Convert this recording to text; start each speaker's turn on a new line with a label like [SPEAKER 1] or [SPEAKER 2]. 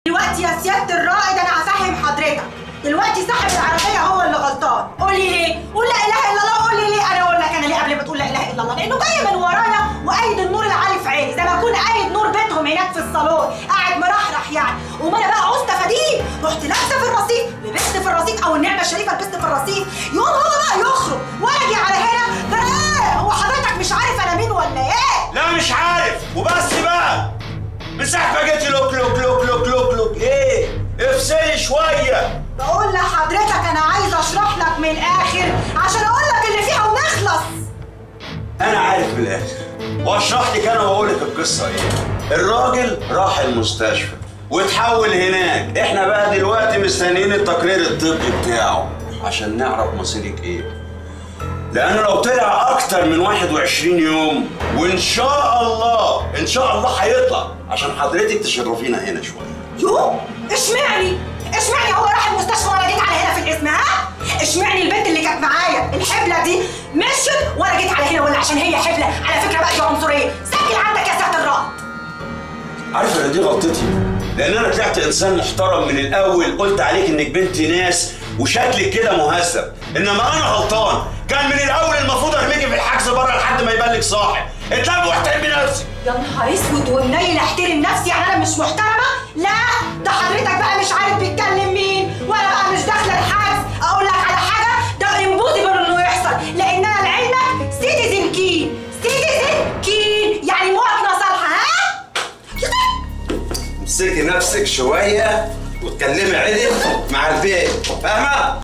[SPEAKER 1] دلوقتي يا سياده الرائد انا هفهم حضرتك دلوقتي صاحب العربيه هو اللي غلطان قولي ليه قول لا اله الا الله قولي ليه انا اقول لك انا ليه قبل ما تقول لا اله الا الله لانه جاي من ورايا وايد النور العالي في عيني زي ما اكون ايد نور بيتهم هناك في الصالون قاعد مرحرح يعني وما انا بقى عوزت افاديه رحت لابسه في الرصيف لبست في الرصيف او النعمه الشريفه لبست في الرصيف يقوم هو بقى يخرج واجي على هنا ده أنا ايه هو حضرتك مش عارف انا مين ولا ايه
[SPEAKER 2] لا مش عارف وبس بقى من ساعة ما جيت لوك لوك لوك لوك لوك لوك ايه افصلي شوية
[SPEAKER 1] بقول لحضرتك انا عايز اشرح لك من الاخر عشان اقول لك اللي فيها ونخلص
[SPEAKER 2] انا عارف من الاخر واشرح لك انا واقول لك القصة ايه الراجل راح المستشفى واتحول هناك احنا بقى دلوقتي مستنيين التقرير الطبي بتاعه عشان نعرف مصيرك ايه لانه لو طلع اكتر من 21 يوم وان شاء الله ان شاء الله هيطلع عشان حضرتك تشرفينا هنا شويه
[SPEAKER 1] يو اشمعني اشمعني هو راح المستشفى وانا جيت على هنا في الاسم ها اشمعني البنت اللي كانت معايا الحبله دي مشت وانا جيت على هنا ولا عشان هي حبله على فكره بقى دي عنصريه سجل عندك يا سياده الرائد
[SPEAKER 2] عارفه ان دي غلطتي لان انا طلعت انسان محترم من الاول قلت عليك انك بنت ناس وشكلك كده مهذب انما انا غلطان كان من الاول المفروض ارميكي في الحجز بره لحد ما يبان لك صاحب اتلم واحترمي نفسك
[SPEAKER 1] يا نهار اسود ومنيل احترم نفسي يعني انا مش محترمه لا ده حضرتك بقى مش عارف بيتكلم مين وانا بقى مش داخله الحجز اقول لك على حاجه ده امبوسيبل انه يحصل لان انا لعلمك سيتيزن كين سيتيزن كين يعني مواطنه صالحه ها
[SPEAKER 2] امسكي نفسك شويه واتكلمي عدل مع البيت فاهمه